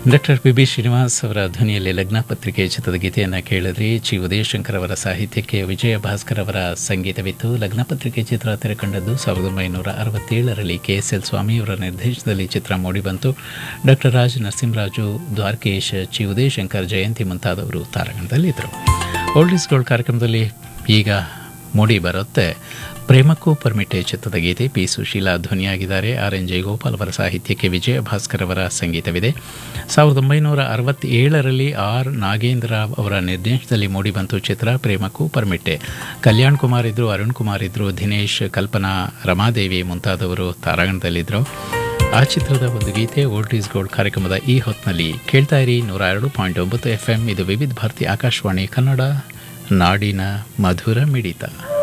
doctor P B Srinivas ಅವರ ಧ್ವನಿಯಲ್ಲಿ ಲಗ್ನ ಪತ್ರಿಕೆ ಚಿತ್ರದ ಗೀತೆಯನ್ನು ಕೇಳಿದ್ರಿ ಚಿ ಉದಯಶಂಕರ್ ಅವರ ಸಾಹಿತ್ಯಕ್ಕೆ ವಿಜಯ ಭಾಸ್ಕರ್ ಅವರ ಸಂಗೀತವಿತ್ತು ಲಗ್ನ ಪತ್ರಿಕೆ ಚಿತ್ರ ತೆರೆಕಂಡದ್ದು ಸಾವಿರದ ಒಂಬೈನೂರ ಅರವತ್ತೇಳರಲ್ಲಿ ಕೆ ಎಸ್ ಎಲ್ ಸ್ವಾಮಿಯವರ ನಿರ್ದೇಶನದಲ್ಲಿ ಚಿತ್ರ ಮೂಡಿಬಂತು ಡಾಕ್ಟರ್ ರಾಜ್ ನರಸಿಂಹರಾಜು ದ್ವಾರಕೇಶ್ ಚಿ ಉದಯಶಂಕರ್ ಜಯಂತಿ ಮುಂತಾದವರು ತಾರಾಗಣದಲ್ಲಿದ್ದರು ಓಲ್ಡ್ ಇಸ್ ಗೋಲ್ಡ್ ಕಾರ್ಯಕ್ರಮದಲ್ಲಿ ಈಗ ಮೂಡಿ ಬರುತ್ತೆ ಪ್ರೇಮಕ್ಕೂ ಪರ್ಮಿಟೆ ಚಿತ್ರದ ಗೀತೆ ಪಿ ಸುಶೀಲಾ ಧ್ವನಿಯಾಗಿದ್ದಾರೆ ಆರ್ ಎನ್ ಜಯಗೋಪಾಲ್ ಅವರ ಸಾಹಿತ್ಯಕ್ಕೆ ವಿಜಯ ಭಾಸ್ಕರ್ ಅವರ ಸಂಗೀತವಿದೆ ಸಾವಿರದ ಒಂಬೈನೂರ ಅರವತ್ತೇಳರಲ್ಲಿ ಆರ್ ನಾಗೇಂದ್ರ ಅವರ ನಿರ್ದೇಶನದಲ್ಲಿ ಮೂಡಿಬಂತು ಚಿತ್ರ ಪ್ರೇಮಕ್ಕೂ ಪರ್ಮಿಟೆ ಕಲ್ಯಾಣ್ ಕುಮಾರ್ ಇದ್ರು ಅರುಣ್ ಕುಮಾರ್ ಇದ್ರು ದಿನೇಶ್ ಕಲ್ಪನಾ ರಮಾದೇವಿ ಮುಂತಾದವರು ತಾರಾಗಣದಲ್ಲಿದ್ದರು ಆ ಚಿತ್ರದ ಒಂದು ಗೀತೆ ಓಲ್ಡ್ ಈಸ್ ಗೋಲ್ಡ್ ಕಾರ್ಯಕ್ರಮದ ಈ ಹೊತ್ತಿನಲ್ಲಿ ಕೇಳ್ತಾ ಇರಿ ನೂರ ಎರಡು ಪಾಯಿಂಟ್ ಒಂಬತ್ತು ಎಫ್ ಎಂ ಇದು ವಿವಿಧ ಭಾರತಿ ಆಕಾಶವಾಣಿ ಕನ್ನಡ ನಾಡಿನ ಮಧುರ ಮಿಡಿತ